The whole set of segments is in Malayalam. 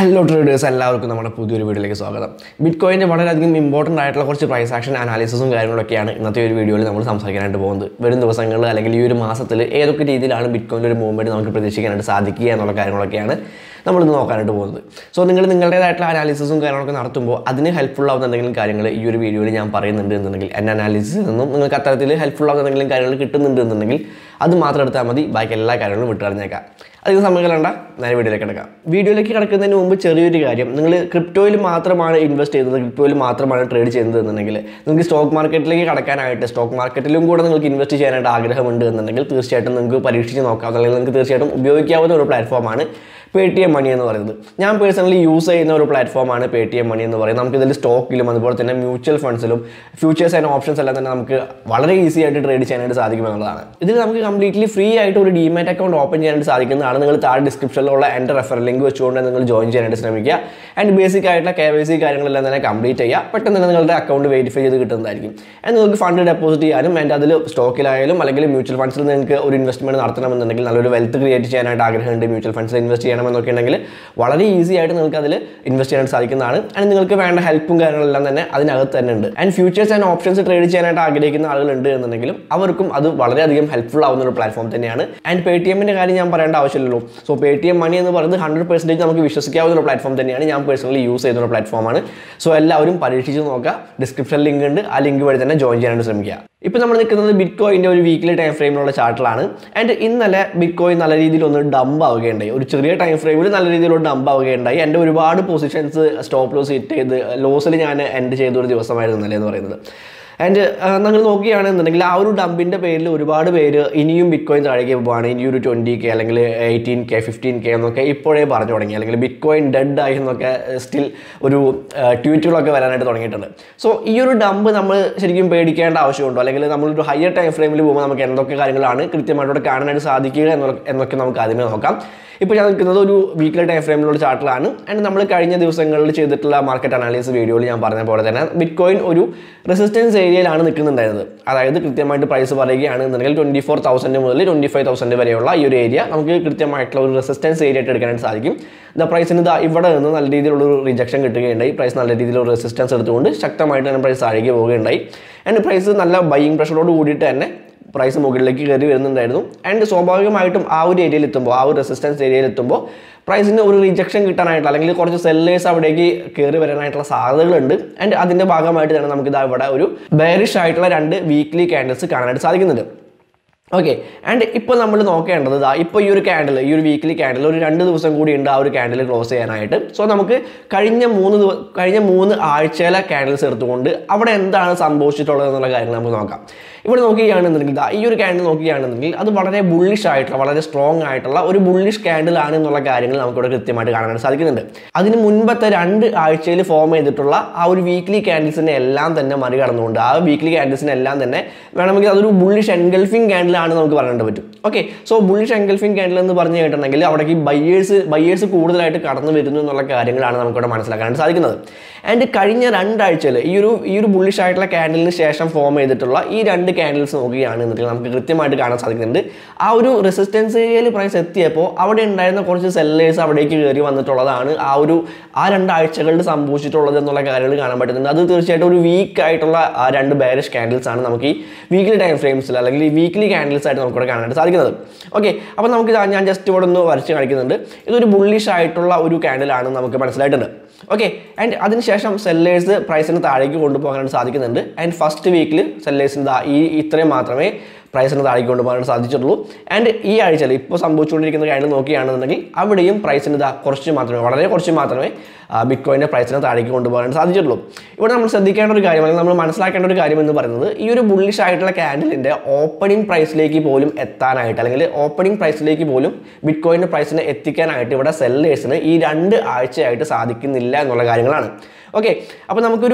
ഹലോ ട്രേഡേഴ്സ് എല്ലാവർക്കും നമ്മുടെ പുതിയൊരു വീഡിയോയിലേക്ക് സ്വാഗതം ബിറ്റ് കോയിൻ്റെ വളരെയധികം ഇമ്പോർട്ടൻ്റ് ആയിട്ടുള്ള കുറച്ച് പ്രൈസ് ആക്ഷൻ അനാലിസിസും കാര്യങ്ങളൊക്കെയാണ് ഇന്നത്തെ ഒരു വീഡിയോയിൽ നമ്മൾ സംസാരിക്കാനായിട്ട് പോകുന്നത് വരും ദിവസങ്ങളിൽ അല്ലെങ്കിൽ ഈ ഒരു മാസത്തിൽ ഏതൊക്കെ രീതിയിലാണ് ബിറ്റ് കോയിൻ്റെ ഒരു മൂവ്മെൻറ്റ് നമുക്ക് പ്രതീക്ഷിക്കാനായിട്ട് സാധിക്കുക എന്നുള്ള കാര്യങ്ങളൊക്കെയാണ് നമ്മളിന്ന് നോക്കാനായിട്ട് പോകുന്നത് സോ നിങ്ങൾ നിങ്ങളുടേതായിട്ടുള്ള അനാലിസിസും കാര്യങ്ങളൊക്കെ നടത്തുമ്പോൾ അതിന് ഹെൽപ്ഫുൾ ആവുന്ന എന്തെങ്കിലും കാര്യങ്ങൾ ഈ ഒരു വീഡിയോയിൽ ഞാൻ പറയുന്നുണ്ട് എന്നുണ്ടെങ്കിൽ എൻ്റെ അനാലിസിസിൽ നിന്നും നിങ്ങൾക്ക് അത്തരത്തിൽ ഹെൽപ്ഫുൾ ആവുന്ന എന്തെങ്കിലും കാര്യങ്ങൾ കിട്ടുന്നുണ്ട് എന്നുണ്ടെങ്കിൽ അത് മാത്രം എടുത്താൽ മതി ബാക്കി എല്ലാ കാര്യങ്ങളും വിട്ടുകളഞ്ഞേക്കാം അധികം സമയം കളയണ്ട നേരെ വീഡിയോയിലേക്ക് കിടക്കാം വീഡിയോയിലേക്ക് കിടക്കുന്നതിന് മുമ്പ് ചെറിയൊരു കാര്യം നിങ്ങൾ ക്രിപ്റ്റോയിൽ മാത്രമാണ് ഇൻവെസ്റ്റ് ചെയ്യുന്നത് ക്രിപ്റ്റോയിൽ മാത്രമാണ് ട്രേഡ് ചെയ്യുന്നത് എന്നുണ്ടെങ്കിൽ നിങ്ങൾക്ക് സ്റ്റോക്ക് മാർക്കറ്റിലേക്ക് കടക്കാനായിട്ട് സ്റ്റോക്ക് മാർക്കറ്റിലും കൂടെ നിങ്ങൾക്ക് ഇൻവെസ്റ്റ് ചെയ്യാനായിട്ട് ആഗ്രഹമുണ്ട് എന്നുണ്ടെങ്കിൽ തീർച്ചയായിട്ടും നിങ്ങൾക്ക് പരീക്ഷിച്ച് നോക്കാം അല്ലെങ്കിൽ നിങ്ങൾക്ക് തീർച്ചയായിട്ടും ഉപയോഗിക്കാവുന്ന ഒരു പ്ലാറ്റ്ഫോമാണ് പേ ടി എം മണി എന്ന് പറയുന്നത് ഞാൻ പേഴ്സണലി യൂസ് ചെയ്യുന്ന ഒരു പ്ലാറ്റ്ഫോമാണ് പേ ടി എം മണി എന്ന് പറയുന്നത് നമുക്ക് ഇതിൽ സ്റ്റോക്കിലും അതുപോലെ തന്നെ മ്യൂച്വൽ ഫണ്ട്സിലും ഫ്യൂച്ചേഴ്സ് ആൻഡ് ഓപ്ഷൻസ് എല്ലാം തന്നെ നമുക്ക് വളരെ ഈസി ആയിട്ട് ട്രേഡ് ചെയ്യാനായിട്ട് സാധിക്കും എന്നുള്ളതാണ് ഇതിൽ നമുക്ക് കംപ്ലീറ്റ്ലി ഫ്രീ ആയിട്ട് ഒരു ഡിമാറ്റ് അക്കൗണ്ട് ഓപ്പൺ ചെയ്യാനായിട്ട് സാധിക്കുന്നതാണ് നിങ്ങൾ താഴെ ഡിസ്ക്രിപ്ഷനിലുള്ള എൻ്റെ റെഫറൽ ലിങ്ക് വെച്ചുകൊണ്ട് നിങ്ങൾ ജോയിൻ ചെയ്യാനായിട്ട് ശ്രമിക്കുക ആൻഡ് ബേസിക് ആയിട്ടുള്ള കെ വൈ സി കാര്യങ്ങളെല്ലാം തന്നെ കംപ്ലീറ്റ് ചെയ്യുക പെട്ടെന്ന് തന്നെ നിങ്ങളുടെ അക്കൗണ്ട് വെരിഫൈ ചെയ്ത് കിട്ടുന്നതായിരിക്കും ആൻഡ് നിങ്ങൾക്ക് ഫണ്ട് ഡെപ്പോസിറ്റ് ചെയ്യാനും ആൻഡ് അതിൽ സ്റ്റോക്കിലായാലും അല്ലെങ്കിൽ മ്യൂച്വൽ ഫണ്ട്സിൽ നിങ്ങൾക്ക് ഒരു ഇൻവെസ്റ്റ്മെന്റ് നടത്തണമെന്നുണ്ടെങ്കിൽ നല്ലൊരു വെൽത്ത് ക്രിയേറ്റ് ചെയ്യാനായിട്ട് ആഗ്രഹമുണ്ട് മ്യൂച്വൽ ഫണ്ട്സിൽ ഇൻവെസ്റ്റ് ചെയ്യണമെന്നൊക്കെ ഉണ്ടെങ്കിൽ വളരെ ഈസി ആയിട്ട് നിങ്ങൾക്ക് അതിൽ ഇൻവെസ്റ്റ് ചെയ്യാനായിട്ട് സാധിക്കുന്നതാണ് ആൻഡ് നിങ്ങൾക്ക് വേണ്ട ഹെൽപ്പും കാര്യങ്ങളെല്ലാം തന്നെ അതിനകത്ത് തന്നെ ഉണ്ട് and futures and options trade ചെയ്യാനായിട്ട് ആഗ്രഹിക്കുന്ന ആളുകളുണ്ട് എന്നുണ്ടെങ്കിലും അവർക്കും അത് വളരെയധികം ഹെൽപ്ഫുൾ ആവുന്ന ഒരു പ്ലാറ്റ്ഫോം തന്നെയാണ് ആൻഡ് പേ ടി എമ്മിൻ്റെ കാര്യം ഞാൻ പറയേണ്ട ആവശ്യമില്ലല്ലോ so Paytm money എന്ന് പറയുന്നത് ഹൺഡ്രഡ് പെർസെൻറ്റേജ് നമുക്ക് വിശ്വസിക്കാവുന്ന ഒരു പ്ലാറ്റ്ഫോം തന്നെയാണ് ഞാൻ പേഴ്സണലി യൂസ് ചെയ്യുന്ന ഒരു പ്ലാറ്റ്ഫോമാണ് സോ എല്ലാവരും പരീക്ഷിച്ച് നോക്കുക ഡിസ്ക്രിപ്ഷൻ ലിങ്ക് ഉണ്ട് ആ ലിങ്ക് വഴി തന്നെ ജോയിൻ ചെയ്യാനായിട്ട് ശ്രമിക്കുക ഇപ്പോൾ നമ്മൾ നിൽക്കുന്നത് ബിറ്റ് കോയിൻ്റെ ഒരു വീക്ക്ലി ടൈം ഫ്രെയിമിലുള്ള ചാർട്ടിലാണ് ആൻഡ് ഇന്നലെ ബിറ്റ് കോയിൻ നല്ല രീതിയിൽ ഒന്ന് ഡംപ് ആവുകയുണ്ടായി ഒരു ചെറിയ ടൈം ഫ്രെയിമിൽ നല്ല രീതിയിലുള്ള ഡംപ് ആവുകയുണ്ടായി എൻ്റെ ഒരുപാട് പൊസിഷൻസ് സ്റ്റോപ്പ് ലോസ് ഹിറ്റ് ചെയ്ത് ലോസിൽ ഞാൻ എൻഡ് ചെയ്ത ഒരു ദിവസമായിരുന്നു ഇന്നലെ എന്ന് പറയുന്നത് ആൻഡ് നിങ്ങൾ നോക്കുകയാണെന്നുണ്ടെങ്കിൽ ആ ഒരു ഡംപിൻ്റെ പേരിൽ ഒരുപാട് പേര് ഇനിയും ബിറ്റ് കോയിൻ താഴേക്ക് പോവാണ് ഇനി ഒരു ട്വൻറ്റി കെ അല്ലെങ്കിൽ എയ്റ്റീൻ കെ ഫിഫ്റ്റീൻ കെ എന്നൊക്കെ ഇപ്പോഴേ പറഞ്ഞു തുടങ്ങി അല്ലെങ്കിൽ ബിറ്റ് കോയിൻ ഡെഡ് ആയി എന്നൊക്കെ സ്റ്റിൽ ഒരു ട്വീറ്റുകളൊക്കെ വരാനായിട്ട് തുടങ്ങിയിട്ടുണ്ട് സോ ഈ ഒരു ഡംപ് നമ്മൾ ശരിക്കും പേടിക്കേണ്ട ആവശ്യമുണ്ടോ അല്ലെങ്കിൽ നമ്മളൊരു ഹയർ ടൈം ഫ്രെയിമിൽ പോകുമ്പോൾ നമുക്ക് എന്തൊക്കെ കാര്യങ്ങളാണ് കൃത്യമായിട്ട് കാണാനായിട്ട് സാധിക്കുക എന്നൊക്കെ എന്നൊക്കെ നമുക്ക് ആദ്യമേ നോക്കാം ഇപ്പോൾ ഞാൻ നിൽക്കുന്നത് ഒരു വീക്കിലി ടൈം ഫ്രെയിമിലുള്ള ചാർട്ടിലാണ് ആൻഡ് നമ്മൾ കഴിഞ്ഞ ദിവസങ്ങളിൽ ചെയ്തിട്ടുള്ള മാർക്കറ്റ് അനാലിസിസ് വീഡിയോയിൽ ഞാൻ പറഞ്ഞ പോലെ തന്നെ ബിറ്റ് കോയിൻ ഒരു റെസിസ്റ്റൻസ് ഏരിയയിലാണ് നിൽക്കുന്നുണ്ടായിരുന്നത് അതായത് കൃത്യമായിട്ട് പ്രൈസ് പറയുകയാണ് എന്നുണ്ടെങ്കിൽ ട്വൻറ്റി ഫോർ തൗസൻഡ് മുതൽ ട്വൻറ്റി ഫൈവ് തൗസൻഡ് വരെയുള്ള ഈ ഒരു ഏരിയ നമുക്ക് കൃത്യമായിട്ടുള്ള ഒരു റെസിസ്റ്റൻസ് ഏരിയ ആയിട്ട് എടുക്കാനായിട്ട് സാധിക്കും ദ പ്രൈസിന് ഇതാ ഇവിടെ നിന്ന് നല്ല രീതിയിലുള്ള ഒരു റിജക്ഷൻ കിട്ടുകയുണ്ടായി പ്രൈസ് നല്ല രീതിയിലുള്ള റെസിസ്റ്റൻസ് എടുത്തുകൊണ്ട് ശക്തമായിട്ട് തന്നെ പ്രൈസ് താഴേക്ക് പോവുകയുണ്ടായി ആൻഡ് പ്രൈസ് നല്ല ബൈയിങ് പ്രഷറോട് കൂടിയിട്ട് തന്നെ പ്രൈസ് മുകളിലേക്ക് കയറി വരുന്നുണ്ടായിരുന്നു ആൻഡ് സ്വാഭാവികമായിട്ടും ആ ഒരു ഏരിയയിൽ എത്തുമ്പോൾ ആ ഒരു റെസിസ്റ്റൻസ് ഏരിയയിൽ എത്തുമ്പോൾ പ്രൈസിന് ഒരു റിജക്ഷൻ കിട്ടാനായിട്ട് അല്ലെങ്കിൽ കുറച്ച് സെല്ലേഴ്സ് അവിടേക്ക് കയറി വരാനായിട്ടുള്ള സാധ്യതകളുണ്ട് ആൻഡ് അതിൻ്റെ ഭാഗമായിട്ട് തന്നെ നമുക്ക് ഇതാ ഇവിടെ ഒരു ബെയറിഷ് ആയിട്ടുള്ള രണ്ട് വീക്ക്ലി ക്യാൻഡിൽസ് കാണാനായിട്ട് സാധിക്കുന്നുണ്ട് ഓക്കെ ആൻഡ് ഇപ്പോൾ നമ്മൾ നോക്കേണ്ടത് ഇതാ ഇപ്പോൾ ഈ ഒരു ക്യാൻഡിൽ ഈ ഒരു വീക്കിലി ക്യാൻഡിൽ ഒരു രണ്ട് ദിവസം കൂടി ഉണ്ട് ആ ഒരു ക്യാൻഡിൽ ക്ലോസ് ചെയ്യാനായിട്ട് സോ നമുക്ക് കഴിഞ്ഞ മൂന്ന് ദിവ കഴിഞ്ഞ മൂന്ന് ആഴ്ചയിലെ ക്യാൻഡിൽസ് എടുത്തുകൊണ്ട് അവിടെ എന്താണ് സംഭവിച്ചിട്ടുള്ളത് എന്നുള്ള കാര്യങ്ങൾ നമുക്ക് നോക്കാം ഇവിടെ നോക്കുകയാണെന്നുണ്ടെങ്കിൽ ദാ ഈ ഒരു ക്യാൻഡിൽ നോക്കുകയാണെന്നുണ്ടെങ്കിൽ അത് വളരെ ബുള്ളിഷ് ആയിട്ടുള്ള വളരെ സ്ട്രോങ് ആയിട്ടുള്ള ഒരു ബുള്ളിഷ് ക്യാൻഡിൽ ആണ് എന്നുള്ള കാര്യങ്ങൾ നമുക്കിവിടെ കൃത്യമായിട്ട് കാണാനായിട്ട് സാധിക്കുന്നുണ്ട് അതിന് മുൻപത്തെ രണ്ട് ആഴ്ചയിൽ ഫോം ചെയ്തിട്ടുള്ള ആ ഒരു വീക്ക്ലി ക്യാൻഡിൽസിനെ എല്ലാം തന്നെ മറികടന്നുകൊണ്ട് ആ വീക്ക്ലി ക്യാൻഡിൽസിനെ എല്ലാം തന്നെ വേണമെങ്കിൽ അതൊരു ബുള്ളിഷ് എൻഗൾഫിംഗ് ക്യാൻഡിൽ ആണ് നമുക്ക് പറയേണ്ടി പറ്റും okay so bullish engulfing candle എന്ന് പറഞ്ഞു കേട്ടിട്ടുണ്ടെങ്കിൽ അവിടേക്ക് ബയ്യേഴ്സ് ബയ്യേഴ്സ് കൂടുതലായിട്ട് കടന്നു വരുന്നു എന്നുള്ള കാര്യങ്ങളാണ് നമുക്കിവിടെ മനസ്സിലാക്കാനായിട്ട് സാധിക്കുന്നത് ആൻഡ് കഴിഞ്ഞ രണ്ടാഴ്ചയിൽ ഈ ഒരു ഈ ഒരു ബുള്ളിഷ് ആയിട്ടുള്ള ക്യാൻഡിലിന് ശേഷം ഫോം ചെയ്തിട്ടുള്ള ഈ രണ്ട് ക്യാൻഡിൽസ് നോക്കുകയാണെന്നുണ്ടെങ്കിൽ നമുക്ക് കൃത്യമായിട്ട് കാണാൻ സാധിക്കുന്നുണ്ട് ആ ഒരു റെസിസ്റ്റൻസ് ഏരിയയിൽ പ്രൈസ് എത്തിയപ്പോൾ അവിടെ ഉണ്ടായിരുന്ന കുറച്ച് സെല്ലേഴ്സ് അവിടേക്ക് കയറി വന്നിട്ടുള്ളതാണ് ആ ഒരു ആ രണ്ടാഴ്ചകളിൽ സംഭവിച്ചിട്ടുള്ളത് എന്നുള്ള കാര്യങ്ങൾ കാണാൻ പറ്റുന്നുണ്ട് അത് തീർച്ചയായിട്ടും ഒരു വീക്ക് ആയിട്ടുള്ള ആ രണ്ട് ബെയറിഷ് ക്യാൻഡിൽസ് ആണ് നമുക്ക് ഈ വീക്ക്ലി ടൈം ഫ്രെയിംസിൽ അല്ലെങ്കിൽ ഈ വീക്ക്ലി ക്യാൻഡിൽസ് ആയിട്ട് നമുക്കിവിടെ കാണാനായിട്ട് സാധിക്കുന്നത് ഓക്കെ അപ്പോൾ നമുക്ക് ഇതാ ഞാൻ ജസ്റ്റ് ഇവിടെ ഒന്ന് വരച്ച് കാണിക്കുന്നുണ്ട് ഇതൊരു ബുള്ളിഷ് ആയിട്ടുള്ള ഒരു ക്യാൻഡിലാണ് നമുക്ക് മനസ്സിലായിട്ടുണ്ട് ഓക്കെ ആൻഡ് അതിനുശേഷം സെല്ലേഴ്സ് പ്രൈസിന് താഴേക്ക് കൊണ്ടുപോകാനായിട്ട് സാധിക്കുന്നുണ്ട് ആൻഡ് ഫസ്റ്റ് വീക്കിൽ സെല്ലേഴ്സിന് ഈ ഇത്രയും മാത്രമേ പ്രൈസിന് താഴേക്ക് കൊണ്ടുപോകാൻ സാധിച്ചിട്ടുള്ളൂ ആൻഡ് ഈ ആഴ്ചയിൽ ഇപ്പോൾ സംഭവിച്ചുകൊണ്ടിരിക്കുന്ന കാര്യം നോക്കുകയാണെന്നുണ്ടെങ്കിൽ അവിടെയും പ്രൈസിന് ഇതാ കുറച്ച് മാത്രമേ വളരെ കുറച്ച് മാത്രമേ ബിറ്റ് കോയിൻ്റെ പ്രൈസിനെ താഴേക്ക് കൊണ്ടുപോകാൻ സാധിച്ചിട്ടുള്ളൂ ഇവിടെ നമ്മൾ ശ്രദ്ധിക്കേണ്ട ഒരു കാര്യം അല്ലെങ്കിൽ നമ്മൾ മനസ്സിലാക്കേണ്ട ഒരു കാര്യം എന്ന് പറയുന്നത് ഈ ഒരു ബുള്ളിഷ് ആയിട്ടുള്ള ക്യാൻഡിലിൻ്റെ ഓപ്പണിംഗ് പ്രൈസിലേക്ക് പോലും എത്താനായിട്ട് അല്ലെങ്കിൽ ഓപ്പണിംഗ് പ്രൈസിലേക്ക് പോലും ബിറ്റ് കോയിൻ്റെ പ്രൈസിനെ എത്തിക്കാനായിട്ട് ഇവിടെ സെല്ലേഴ്സിന് ഈ രണ്ട് ആഴ്ചയായിട്ട് സാധിക്കുന്നില്ല എന്നുള്ള കാര്യങ്ങളാണ് ഓക്കെ അപ്പോൾ നമുക്കൊരു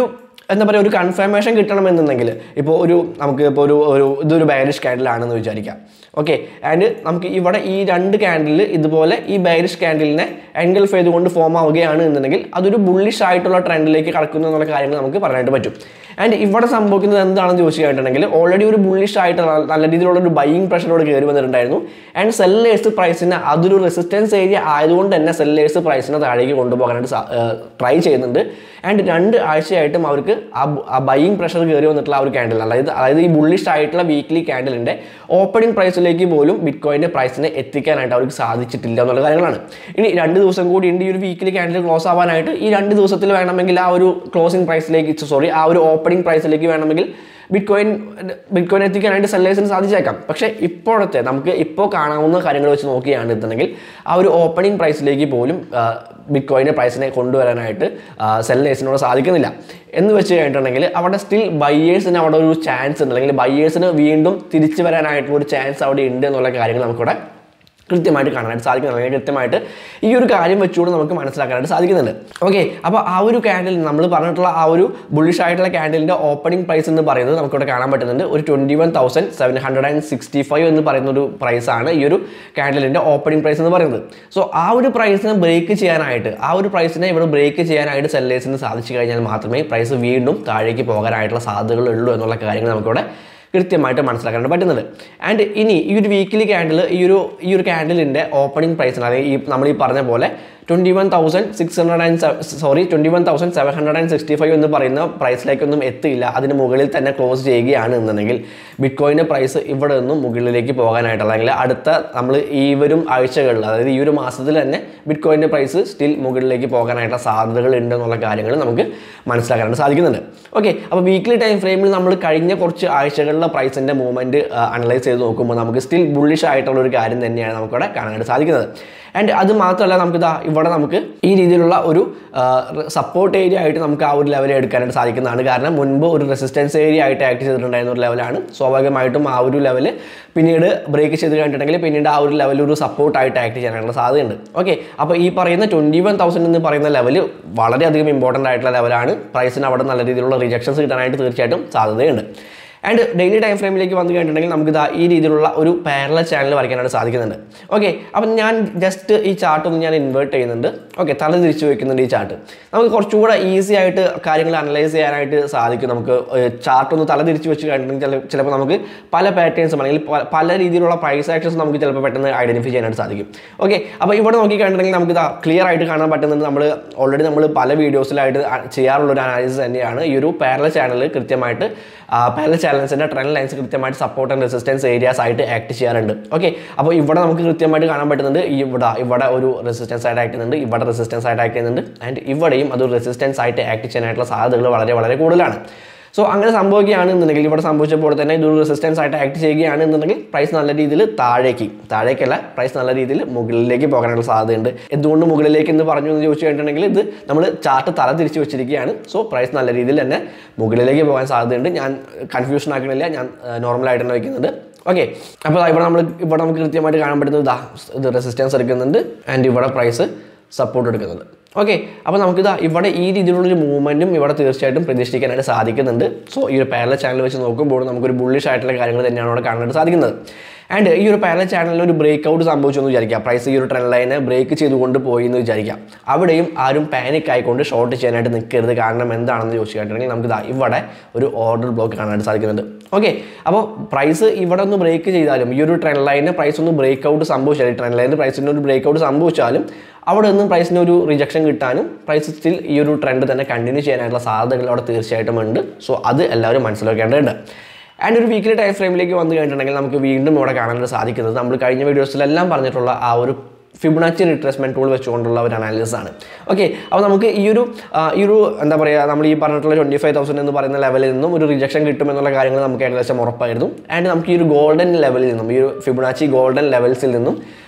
എന്താ പറയുക ഒരു കൺഫർമേഷൻ കിട്ടണമെന്നുണ്ടെങ്കിൽ ഇപ്പോൾ ഒരു നമുക്ക് ഇപ്പോൾ ഒരു ഒരു ഇതൊരു ബയറിഷ് ക്യാൻഡിലാണെന്ന് വിചാരിക്കാം ഓക്കെ ആൻഡ് നമുക്ക് ഇവിടെ ഈ രണ്ട് ക്യാൻഡിൽ ഇതുപോലെ ഈ ബയറിഷ് ക്യാൻഡിലിനെ എൻഗൾഫ് ചെയ്തുകൊണ്ട് ഫോം ആവുകയാണ് എന്നുണ്ടെങ്കിൽ അതൊരു ബുള്ളിഷ് ആയിട്ടുള്ള ട്രെൻഡിലേക്ക് കടക്കുന്നു എന്നുള്ള കാര്യങ്ങൾ നമുക്ക് പറയാനായിട്ട് പറ്റും ആൻഡ് ഇവിടെ സംഭവിക്കുന്നത് എന്താണെന്ന് ചോദിച്ചു കഴിഞ്ഞിട്ടുണ്ടെങ്കിൽ ഓൾറെഡി ഒരു ബുള്ളിഷ് ആയിട്ട് നല്ല- നല്ല രീതിയിലുള്ള ഒരു ബൈയിങ് പ്രഷറോട് കയറി വന്നിട്ടുണ്ടായിരുന്നു ആൻഡ് സെല്ലേഴ്സ് പ്രൈസിനെ അതൊരു റെസിസ്റ്റൻസ് ഏരിയ ആയതുകൊണ്ട് തന്നെ സെല്ലേഴ്സ് പ്രൈസിനെ താഴേക്ക് കൊണ്ടുപോകാനായിട്ട് ട്രൈ ചെയ്യുന്നുണ്ട് ആൻഡ് രണ്ട് ആഴ്ചയായിട്ടും അവർക്ക് ആ ബു- ആ ബൈയിങ് പ്രഷർ കയറി വന്നിട്ടുള്ള ആ ഒരു ക്യാൻഡിൽ അതായത് അതായത് ഈ ബുള്ളിഷ് ആയിട്ടുള്ള വീക്ക്ലി ക്യാൻഡിലിൻ്റെ ഓപ്പണിംഗ് പ്രൈസിലേക്ക് പോലും ബിറ്റ് കോയിൻ്റെ പ്രൈസിനെ എത്തിക്കാനായിട്ട് അവർക്ക് സാധിച്ചിട്ടില്ല എന്നുള്ള കാര്യങ്ങളാണ് ഇനി രണ്ട് ദിവസം കൂടി ഉണ്ട് ഈ ഒരു വീക്കിലി ക്യാൻഡിൽ ക്ലോസ് ആവാനായിട്ട് ഈ രണ്ട് ദിവസത്തിൽ വേണമെങ്കിൽ ആ ഒരു ക്ലോസിംഗ് പ്രൈസിലേക്ക് സോറി ആ ഒരു ഓപ്പണിംഗ് പ്രൈസിലേക്ക് വേണമെങ്കിൽ ബിറ്റ് കോയിൻ ബിറ്റ് കോയിൻ എത്തിക്കാനായിട്ട് സെല്ലേഴ്സിന് സാധിച്ചേക്കാം പക്ഷേ ഇപ്പോഴത്തെ നമുക്ക് ഇപ്പോൾ കാണാവുന്ന കാര്യങ്ങൾ വെച്ച് നോക്കുകയാണെന്നുണ്ടെങ്കിൽ ആ ഒരു ഓപ്പണിംഗ് പ്രൈസിലേക്ക് പോലും ബിറ്റ് കോയിൻ്റെ പ്രൈസിനെ കൊണ്ടുവരാനായിട്ട് സെല്ലേഴ്സിനോട് സാധിക്കുന്നില്ല എന്ന് വെച്ച് കഴിഞ്ഞിട്ടുണ്ടെങ്കിൽ അവിടെ സ്റ്റിൽ ബയ്യേഴ്സിന് അവിടെ ഒരു ചാൻസ് ഉണ്ട് അല്ലെങ്കിൽ ബയ്യേഴ്സിന് വീണ്ടും തിരിച്ചു വരാനായിട്ടുള്ള ഒരു ചാൻസ് അവിടെ ഉണ്ട് എന്നുള്ള കാര്യങ്ങൾ നമുക്കിവിടെ കൃത്യമായിട്ട് കാണാനായിട്ട് സാധിക്കുന്നുണ്ട് അല്ലെങ്കിൽ കൃത്യമായിട്ട് ഈ ഒരു കാര്യം വെച്ചുകൊണ്ട് നമുക്ക് മനസ്സിലാക്കാനായിട്ട് സാധിക്കുന്നുണ്ട് ഓക്കെ അപ്പോൾ ആ ഒരു ക്യാൻഡിൽ നമ്മൾ പറഞ്ഞിട്ടുള്ള ആ ഒരു ബുള്ളിഷ് ആയിട്ടുള്ള ക്യാൻഡിലിൻ്റെ ഓപ്പണിംഗ് പ്രൈസ് എന്ന് പറയുന്നത് നമുക്കിവിടെ കാണാൻ പറ്റുന്നുണ്ട് ഒരു twenty one thousand seven hundred and sixty five എന്ന് പറയുന്ന ഒരു പ്രൈസാണ് ഈ ഒരു ക്യാൻഡിലിൻ്റെ ഓപ്പണിംഗ് പ്രൈസ് എന്ന് പറയുന്നത് സോ ആ ഒരു പ്രൈസിനെ ബ്രേക്ക് ചെയ്യാനായിട്ട് ആ ഒരു പ്രൈസിനെ ഇവിടെ ബ്രേക്ക് ചെയ്യാനായിട്ട് സെല്ലേഴ്സിന് സാധിച്ചു കഴിഞ്ഞാൽ മാത്രമേ പ്രൈസ് വീണ്ടും താഴേക്ക് പോകാനായിട്ടുള്ള സാധ്യതകൾ ഉള്ളൂ എന്നുള്ള കാര്യങ്ങൾ നമുക്കിവിടെ കൃത്യമായിട്ട് മനസ്സിലാക്കാൻ പറ്റുന്നത് ആൻഡ് ഇനി ഈ ഒരു വീക്കിലി ക്യാൻഡിൽ ഈ ഒരു ഈ ഒരു ക്യാൻഡിലിൻ്റെ ഓപ്പണിംഗ് പ്രൈസിന് അതായത് ഈ നമ്മൾ ഈ പറഞ്ഞ പോലെ twenty one thousand six hundred and sorry twenty one thousand seven hundred and sixty five എന്ന് പറയുന്ന പ്രൈസിലേക്കൊന്നും എത്തിയില്ല അതിന് മുകളിൽ തന്നെ ക്ലോസ് ചെയ്യുകയാണ് എന്നുണ്ടെങ്കിൽ ബിറ്റ് കോയിൻ്റെ പ്രൈസ് ഇവിടെ നിന്നും മുകളിലേക്ക് പോകാനായിട്ട് അല്ലെങ്കിൽ അടുത്ത നമ്മൾ ഈ വരും ആഴ്ചകളിൽ അതായത് ഈ ഒരു മാസത്തിൽ തന്നെ ബിറ്റ് കോയിൻ്റെ പ്രൈസ് സ്റ്റിൽ മുകളിലേക്ക് പോകാനായിട്ടുള്ള സാധ്യതകൾ ഉണ്ട് എന്നുള്ള കാര്യങ്ങൾ നമുക്ക് മനസ്സിലാക്കാനായിട്ട് സാധിക്കുന്നുണ്ട് ഓക്കെ അപ്പോൾ വീക്ക്ലി ടൈം ഫ്രെയിമിൽ നമ്മൾ കഴിഞ്ഞ കുറച്ച് ആഴ്ചകളിലെ പ്രൈസിൻ്റെ മൂവ്മെൻറ്റ് അനലൈസ് ചെയ്ത് നോക്കുമ്പോൾ നമുക്ക് സ്റ്റിൽ ബുള്ളിഷ് ആയിട്ടുള്ള ഒരു കാര്യം തന്നെയാണ് നമുക്കിവിടെ കാണാനായിട്ട് സാധിക്കുന്നത് ആൻഡ് അത് മാത്രമല്ല നമുക്ക് ഇതാ ഇവിടെ നമുക്ക് ഈ രീതിയിലുള്ള ഒരു സപ്പോർട്ട് ഏരിയ ആയിട്ട് നമുക്ക് ആ ഒരു ലെവൽ എടുക്കാനായിട്ട് സാധിക്കുന്നതാണ് കാരണം മുൻപ് ഒരു റെസിസ്റ്റൻസ് ഏരിയ ആയിട്ട് ആക്ട് ചെയ്തിട്ടുണ്ടായിരുന്ന ഒരു ലെവലാണ് സ്വാഭാവികമായിട്ടും ആ ഒരു ലെവൽ പിന്നീട് ബ്രേക്ക് ചെയ്ത് കഴിഞ്ഞിട്ടുണ്ടെങ്കിൽ പിന്നീട് ആ ഒരു ലെവൽ ഒരു സപ്പോർട്ടായിട്ട് ആക്ട് ചെയ്യാനുള്ള സാധ്യതയുണ്ട് ഓക്കെ അപ്പോൾ ഈ പറയുന്ന ട്വൻറ്റി വൺ തൗസൻഡ് എന്ന് പറയുന്ന ലെവൽ വളരെയധികം ഇമ്പോർട്ടൻ്റ് ആയിട്ടുള്ള ലെവലാണ് പ്രൈസിന് അവിടെ നല്ല രീതിയിലുള്ള റിജക്ഷൻസ് കിട്ടാനായിട്ട് തീർച്ചയായിട്ടും സാധ്യതയുണ്ട് ആൻഡ് ഡെയിലി ടൈം ഫ്രെയിമിലേക്ക് വന്നു കഴിഞ്ഞിട്ടുണ്ടെങ്കിൽ നമുക്ക് ഇതാ ഈ രീതിയിലുള്ള ഒരു പാരല ചാനൽ വരയ്ക്കാനായിട്ട് സാധിക്കുന്നുണ്ട് ഓക്കെ അപ്പം ഞാൻ ജസ്റ്റ് ഈ ചാർട്ട് ഒന്ന് ഞാൻ ഇൻവേർട്ട് ചെയ്യുന്നുണ്ട് ഓക്കെ തല തിരിച്ചു വയ്ക്കുന്നുണ്ട് ഈ ചാർട്ട് നമുക്ക് കുറച്ചുകൂടെ ഈസി ആയിട്ട് കാര്യങ്ങൾ അനലൈസ് ചെയ്യാനായിട്ട് സാധിക്കും നമുക്ക് ചാർട്ട് ഒന്ന് തല തിരിച്ചു വെച്ച് കഴിഞ്ഞിട്ടുണ്ടെങ്കിൽ ചില ചിലപ്പോൾ നമുക്ക് പല പാറ്റേൺസും അല്ലെങ്കിൽ പ- പല രീതിയിലുള്ള പ്രൈസ് ആക്ഷൻസ് നമുക്ക് ചിലപ്പോൾ പെട്ടെന്ന് ഐഡൻറ്റിഫൈ ചെയ്യാനായിട്ട് സാധിക്കും ഓക്കെ അപ്പോൾ ഇവിടെ നോക്കി കഴിഞ്ഞിട്ടുണ്ടെങ്കിൽ നമുക്ക് ഇതാ ക്ലിയർ ആയിട്ട് കാണാൻ പറ്റുന്നത് നമ്മൾ ഓൾറെഡി നമ്മൾ പല വീഡിയോസിലായിട്ട് അ- ചെയ്യാറുള്ള ഒരു അനാലിസിസ് തന്നെയാണ് ഈ ഒരു പാരല ചാനൽ കൃത്യമായിട്ട് പാരല ചാനൽസിൻ്റെ ട്രെൻഡ് ലൈൻസ് കൃത്യമായിട്ട് സപ്പോർട്ട് ആൻഡ് റെസിസ്റ്റൻസ് ഏരിയാസ് ആയിട്ട് ആക്ട് ചെയ്യാറുണ്ട് ഓക്കെ അപ്പോൾ ഇവിടെ നമുക്ക് കൃത്യമായിട്ട് കാണാൻ പറ്റുന്നുണ്ട് ഈ ഇവിടെ ഇവിടെ ഒരു റെസിസ്റ്റൻസ് ആയിട്ട് ആക്ട് ചെയ്യുന്നുണ്ട് ഇവിടെ റെസിസ്റ്റൻസ് ആയിട്ട് ആക്ട് ചെയ്യുന്നുണ്ട് ആൻഡ് ഇവിടെയും അത് റെസിസ്റ്റൻസ് ആയിട്ട് ആക്ട് ചെയ്യാനായിട്ടുള്ള സാധ്യതകൾ വളരെ വളരെ കൂടുതലാണ് സോ അങ്ങനെ സംഭവിക്കുകയാണെന്നുണ്ടെങ്കിൽ ഇവിടെ സംഭവിച്ചപ്പോൾ തന്നെ ഇതൊരു റെസിസ്റ്റൻസ് ആയിട്ട് ആക്ട് ചെയ്യുകയാണെന്നുണ്ടെങ്കിൽ പ്രൈസ് നല്ല രീതിയിൽ താഴേക്ക് താഴേക്കല്ല പ്രൈസ് നല്ല രീതിയിൽ മുകളിലേക്ക് പോകാനുള്ള സാധ്യതയുണ്ട് എന്തുകൊണ്ട് മുകളിലേക്ക് എന്ന് പറഞ്ഞു എന്ന് ചോദിച്ചു കഴിഞ്ഞിട്ടുണ്ടെങ്കിൽ ഇത് നമ്മൾ ചാർട്ട് തല തിരിച്ച് വെച്ചിരിക്കുകയാണ് സോ പ്രൈസ് നല്ല രീതിയിൽ തന്നെ മുകളിലേക്ക് പോകാൻ സാധ്യതയുണ്ട് ഞാൻ കൺഫ്യൂഷൻ ആക്കണില്ല ഞാൻ നോർമലായിട്ട് തന്നെ വയ്ക്കുന്നുണ്ട് ഓക്കെ അപ്പോൾ ഇവിടെ നമ്മൾ ഇവിടെ നമുക്ക് കൃത്യമായിട്ട് കാണാൻ പറ്റുന്നത് ഇതാ ഇത് റെസിസ്റ്റൻസ് എടുക്കുന്നുണ്ട് ആൻഡ് ഇവിടെ പ്രൈസ് സപ്പോർട്ട് എടുക്കുന്നുണ്ട് ഓക്കെ അപ്പോൾ നമുക്കിതാ ഇവിടെ ഈ രീതിയിലുള്ളൊരു മൂവ്മെൻറ്റും ഇവിടെ തീർച്ചയായിട്ടും പ്രതീക്ഷിക്കാനായിട്ട് സാധിക്കുന്നുണ്ട് സോ ഈ ഒരു പാരല ചാനൽ വെച്ച് നോക്കുമ്പോൾ നമുക്കൊരു ബുള്ളിഷ് ആയിട്ടുള്ള കാര്യങ്ങൾ തന്നെയാണ് അവിടെ കാണാനായിട്ട് സാധിക്കുന്നത് ആൻഡ് ഈ ഒരു പാരല ചാനലിൽ ഒരു ബ്രേക്ക് ഔട്ട് സംഭവിച്ചു എന്ന് വിചാരിക്കാം പ്രൈസ് ഈ ഒരു ട്രെൻഡ് ലൈനെ ബ്രേക്ക് ചെയ്തുകൊണ്ട് പോയി എന്ന് വിചാരിക്കാം അവിടെയും ആരും പാനിക് ആയിക്കൊണ്ട് ഷോർട്ട് ചെയ്യാനായിട്ട് നിൽക്കരുത് കാരണം എന്താണെന്ന് ചോദിച്ചു കഴിഞ്ഞിട്ടുണ്ടെങ്കിൽ നമുക്ക് ഇതാ ഇവിടെ ഒരു ഓർഡർ ബ്ലോക്ക് കാണാനായിട്ട് സാധിക്കുന്നുണ്ട് ഓക്കെ അപ്പോൾ പ്രൈസ് ഇവിടെ ഒന്ന് ബ്രേക്ക് ചെയ്താലും ഈ ഒരു ട്രെൻഡ് ലൈനിന് പ്രൈസ് ഒന്ന് ബ്രേക്ക് ഔട്ട് സംഭവിച്ചാലും ട്രെൻഡ് ലൈനിന് പ്രൈസിന് ഒരു ബ്രേക്ക് ഔട്ട് സംഭവിച്ചാലും അവിടെ നിന്നും പ്രൈസിന് ഒരു റിജക്ഷൻ കിട്ടാനും പ്രൈസ് സ്റ്റിൽ ഈ ഒരു ട്രെൻഡ് തന്നെ കണ്ടിന്യൂ ചെയ്യാനായിട്ടുള്ള സാധ്യതകൾ അവിടെ തീർച്ചയായിട്ടും ഉണ്ട് സോ അത് എല്ലാവരും മനസ്സിലാക്കേണ്ടതുണ്ട് ആൻഡ് ഒരു വീക്കിലി ടൈം ഫ്രെയിമിലേക്ക് വന്നു കഴിഞ്ഞിട്ടുണ്ടെങ്കിൽ നമുക്ക് വീണ്ടും ഇവിടെ കാണാനായിട്ട് സാധിക്കുന്നത് നമ്മൾ കഴിഞ്ഞ വീഡിയോസിലെല്ലാം പറഞ്ഞിട്ടുള്ള ആ ഒരു ഫിബുണാച്ചി റിട്രേസ്മെൻറ്റ് ടൂൾ വെച്ചുകൊണ്ടുള്ള ഒരു അനാലിസിസ് ആണ് ഓക്കെ അപ്പോൾ നമുക്ക് ഈ ഒരു ആ, ഈ ഒരു എന്താ പറയുക നമ്മൾ ഈ പറഞ്ഞിട്ടുള്ള ട്വൻറ്റി ഫൈവ് തൗസൻഡ് എന്ന് പറയുന്ന ലെവലിൽ നിന്നും ഒരു റിജക്ഷൻ കിട്ടുമെന്നുള്ള കാര്യങ്ങൾ നമുക്ക് ഏകദേശം ഉറപ്പായിരുന്നു ആൻഡ് നമുക്ക് ഈ ഒരു ഗോൾഡൻ ലെവലിൽ നിന്നും ഈ ഒരു ഫിബുണാച്ചി ഗോൾഡൻ ലെവൽസിൽ നിന്നും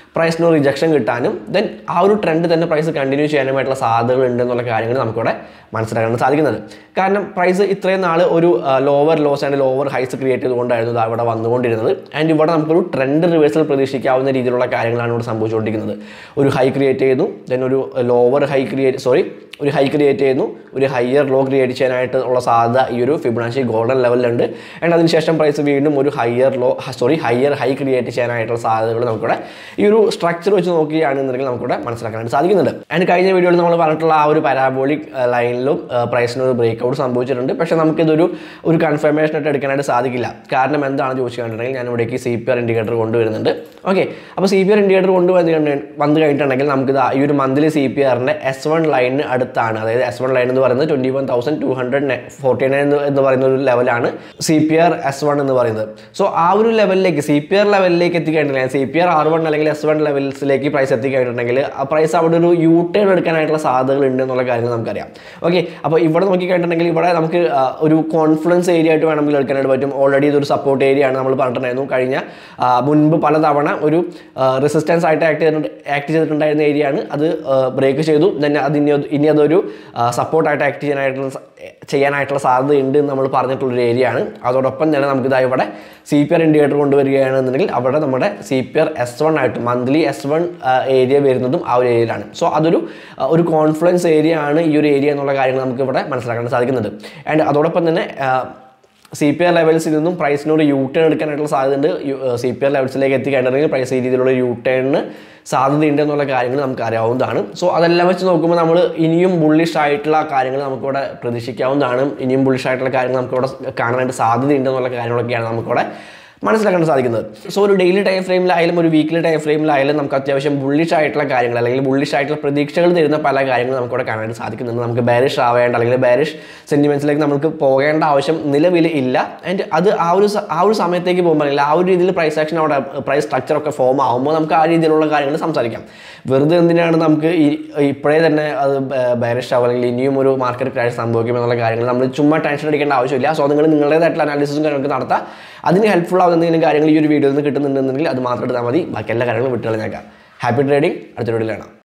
പ്രൈസിന് ഒരു റിജക്ഷൻ കിട്ടാനും ദെൻ ആ ഒരു ട്രെൻഡ് തന്നെ പ്രൈസ് കണ്ടിന്യൂ ചെയ്യാനുമായിട്ടുള്ള സാധ്യതകൾ ഉണ്ട് എന്നുള്ള കാര്യങ്ങൾ നമുക്കിവിടെ മനസ്സിലാക്കാൻ സാധിക്കുന്നത് കാരണം പ്രൈസ് ഇത്രയും നാൾ ഒരു lower lows and lower highs create ചെയ്തുകൊണ്ടായിരുന്നു ഇത് ഇവിടെ വന്നുകൊണ്ടിരുന്നത് ആൻഡ് ഇവിടെ നമുക്കൊരു ട്രെൻഡ് റിവേഴ്സൽ പ്രതീക്ഷിക്കാവുന്ന രീതിയിലുള്ള കാര്യങ്ങളാണ് ഇവിടെ സംഭവിച്ചുകൊണ്ടിരിക്കുന്നത് ഒരു ഹൈ ക്രിയേറ്റ് ചെയ്യുന്നു ദെൻ ഒരു ലോവർ ഹൈ ക്രിയേറ്റ് സോറി ഒരു ഹൈ ക്രിയേറ്റ് ചെയ്യുന്നു ഒരു ഹയർ ലോ ക്രിയേറ്റ് ചെയ്യാനായിട്ട് ഉള്ള സാധ്യത ഈ ഒരു ഫിബനാശി ഗോൾഡൻ ലെവലിലുണ്ട് ആൻഡ് അതിനുശേഷം പ്രൈസ് വീണ്ടും ഒരു higher low sorry higher high create ചെയ്യാനായിട്ടുള്ള സാധ്യതകൾ നമുക്കിവിടെ ഈ ഒരു സ്ട്രക്ചർ വെച്ച് നോക്കുകയാണെന്നുണ്ടെങ്കിൽ നമുക്കിവിടെ മനസ്സിലാക്കാനായിട്ട് സാധിക്കുന്നുണ്ട് ആൻഡ് കഴിഞ്ഞ വീഡിയോയിൽ നമ്മൾ പറഞ്ഞിട്ടുള്ള ആ ഒരു പാരാബോളിക് ലൈനിലും പ്രൈസിന് ഒരു ബ്രേക്ക് ഔട്ട് സംഭവിച്ചിട്ടുണ്ട് പക്ഷേ നമുക്കിതൊരു ഒരു കൺഫർമേഷൻ ആയിട്ട് എടുക്കാനായിട്ട് സാധിക്കില്ല കാരണം എന്താണെന്ന് ചോദിച്ചു കഴിഞ്ഞിട്ടുണ്ടെങ്കിൽ ഞാൻ ഇവിടേക്ക് സി പി ആർ ഇൻഡിക്കേറ്റർ കൊണ്ടുവരുന്നുണ്ട് ഓക്കെ അപ്പോൾ സി പി ആർ ഇൻഡിക്കേറ്റർ കൊണ്ടുവന്ന് കണ്ട് വന്നു കഴിഞ്ഞിട്ടുണ്ടെങ്കിൽ നമുക്കിത് ഈ ഒരു മന്ത്ലി സി പി ആറിൻ്റെ എസ് വൺ ലൈനിന് അടുത്താണ് അതായത് എസ് വൺ ലൈൻ എന്ന് പറയുന്നത് twenty one thousand two hundred forty nine എന്ന് പറയുന്ന ഒരു ലെവലാണ് C P R S one എന്ന് പറയുന്നത് സോ ആ ഒരു ലെവലിലേക്ക് സി പി ആർ ലെവലിലേക്ക് എത്തിക്കഴിഞ്ഞിട്ടുണ്ടെങ്കിൽ C P R R one അല്ലെങ്കിൽ എസ് വൺ ലെവൽസിലേക്ക് പ്രൈസ് എത്തിക്കഴിഞ്ഞിട്ടുണ്ടെങ്കിൽ ആ പ്രൈസ് അവിടെ ഒരു യു ടേൺ എടുക്കാനായിട്ടുള്ള സാധ്യതകൾ ഉണ്ട് എന്നുള്ള കാര്യങ്ങൾ നമുക്കറിയാം ഓക്കെ അപ്പോൾ ഇവിടെ നോക്കിക്കഴിഞ്ഞിട്ടുണ്ടെങ്കിൽ ഇവിടെ നമുക്ക് ആ, ഒരു കോൺഫിഡൻസ് ഏരിയ ആയിട്ട് വേണമെങ്കിൽ എടുക്കാനായിട്ട് പറ്റും ഓൾറെഡി ഇതൊരു സപ്പോർട്ട് ഏരിയ ആണ് നമ്മൾ പറഞ്ഞിട്ടുണ്ടായിരുന്നു കഴിഞ്ഞ ആ, മുൻപ് പലതവണ ഒരു റെസിസ്റ്റൻസ് ആയിട്ട് ആക്ട് ചെയ്തിട്ടുണ്ട് ആക്ട് ചെയ്തിട്ടുണ്ടായിരുന്ന ഏരിയ ആണ് അത് ബ്രേക്ക് ചെയ്തു തന്നെ അത് ഇനി അത് ഇനി അതൊരു സപ്പോർട്ടായിട്ട് ആക്ട് ചെയ്യാനായിട്ടുള്ള സ- ചെയ്യാനായിട്ടുള്ള സാധ്യത ഉണ്ട് എന്ന് നമ്മൾ പറഞ്ഞിട്ടുള്ളൊരു ഏരിയ ആണ് അതോടൊപ്പം തന്നെ നമുക്കിതാ ഇവിടെ സി പി ആർ ഇൻഡിക്കേറ്റർ കൊണ്ടുവരികയാണെന്നുണ്ടെങ്കിൽ അവിടെ നമ്മുടെ C P R S one ആയിട്ട് മന്ത്ലി എസ് വൺ ഏരിയ വരുന്നതും ആ ഒരു ഏരിയയിലാണ് സോ അതൊരു ആ, ഒരു കോൺഫിഡൻസ് ഏരിയ ആണ് ഈ ഒരു ഏരിയ എന്നുള്ള കാര്യങ്ങൾ നമുക്ക് ഇവിടെ മനസ്സിലാക്കാൻ സാധിക്കുന്നത് ആൻഡ് അതോടൊപ്പം തന്നെ ആ, സി പി ആർ ലെവൽസിൽ നിന്നും പ്രൈസിനൊരു യു ടേൺ എടുക്കാനായിട്ടുള്ള സാധ്യതയുണ്ട് സി പി ആർ ലെവൽസിലേക്ക് എത്തിക്കഴിഞ്ഞിട്ടുണ്ടെങ്കിൽ പ്രൈസ് ഈ രീതിയിലുള്ള യു ടേണിന് സാധ്യതയുണ്ട് എന്നുള്ള കാര്യങ്ങൾ നമുക്ക് അറിയാവുന്നതാണ് സോ അതെല്ലാം വെച്ച് നോക്കുമ്പോൾ നമ്മൾ ഇനിയും ബുള്ളിഷ് ആയിട്ടുള്ള കാര്യങ്ങൾ നമുക്കിവിടെ പ്രതീക്ഷിക്കാവുന്നതാണ് ഇനിയും ബുള്ളിഷ് ആയിട്ടുള്ള കാര്യങ്ങൾ നമുക്കിവിടെ കാണാനായിട്ട് സാധ്യതയുണ്ട് എന്നുള്ള കാര്യങ്ങളൊക്കെയാണ് നമുക്കിവിടെ മനസ്സിലാക്കാൻ സാധിക്കുന്നത് സോ ഒരു ഡെയിലി ടൈം ഫ്രെയിമിലായാലും ഒരു വീക്ക്ലി ടൈം ഫ്രെയിമിലായാലും നമുക്ക് അത്യാവശ്യം ബുള്ളിഷ് ആയിട്ടുള്ള കാര്യങ്ങൾ അല്ലെങ്കിൽ ബുള്ളിഷ് ആയിട്ടുള്ള പ്രതീക്ഷകൾ തരുന്ന പല കാര്യങ്ങളും നമുക്കിവിടെ കാണാനായിട്ട് സാധിക്കുന്നുണ്ട് നമുക്ക് ബാരിഷ് ആവേണ്ട അല്ലെങ്കിൽ ബാരിഷ് സെൻറ്റിമെൻറ്റ്സിലേക്ക് നമുക്ക് പോകേണ്ട ആവശ്യം നിലവിൽ ഇല്ല ആൻഡ് അത് ആ ഒരു സ- ആ ഒരു സമയത്തേക്ക് പോകുമ്പോൾ അല്ലെങ്കിൽ ആ ഒരു രീതിയിൽ പ്രൈസ് ആക്ഷൻ അവിടെ പ്രൈസ് സ്ട്രക്ചർ ഒക്കെ ഫോം ആകുമ്പോൾ നമുക്ക് ആ രീതിയിലുള്ള കാര്യങ്ങൾ സംസാരിക്കാം വെറുതെ എന്തിനാണ് നമുക്ക് ഈ ഇപ്പോഴേ തന്നെ അത് ബാരിഷ് ആവും അല്ലെങ്കിൽ ഇനിയും ഒരു മാർക്കറ്റ് ക്രാഷ് സംഭവിക്കും എന്നുള്ള കാര്യങ്ങൾ നമ്മൾ ചുമ്മാ ടെൻഷൻ അടിക്കേണ്ട ആവശ്യമില്ല സോ നിങ്ങൾ നിങ്ങളുടേതായിട്ടുള്ള അനാലിസിസും കാര്യങ്ങളൊക്കെ നടത്താം അതിന് ഹെൽപ്ഫുൾ ആവുന്ന എന്തെങ്കിലും കാര്യങ്ങൾ ഈ ഒരു വീഡിയോയിൽ നിന്ന് കിട്ടുന്നുണ്ടെന്നുണ്ടെങ്കിൽ അത് മാത്രം എടുത്താൽ മതി ബാക്കി എല്ലാ കാര്യങ്ങളും വിട്ടുകളഞ്ഞേക്കാം ഹാപ്പി ട്രേഡിംഗ് അടുത്ത വീഡിയോയിൽ കാണാം